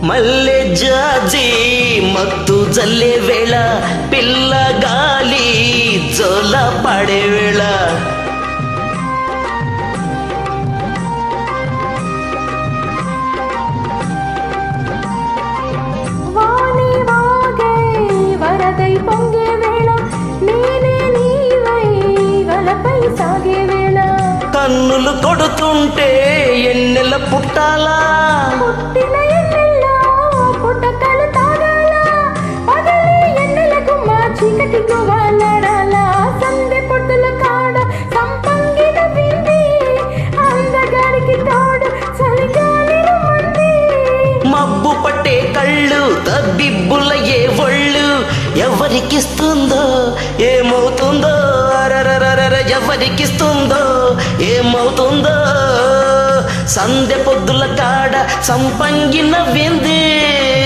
మల్లె జాజి మత్తు జల్లే వేళ పిల్ల గాలి జోల పడే వేళ వానే వాగే వరదై పొంగే వేళ నేనే నీవై వలపై సాగే వేళ కన్నులు కొడుతుంటే ఎన్నెల పుట్టాలా పుట్టిన ఎన్నెల్లో పుట్టకలు తాగాల పగలే ఎన్నెలకు మా చీకటి గువ్వాలాడాల సందె పొట్టుల కాడ సంపంగిన వింది అందగారికి తోడు చలిగాలి మంది మబ్బు పట్టే కళ్ళు తబ్బిబ్బుల ఏ ఒళ్ళు ఎవరికిస్తుందో ఏమవుతుందో అరరరరర ఎవరికిస్తుందో ఏమవుతుందో సందె పొద్దుల కాడ సంపంగిన వింది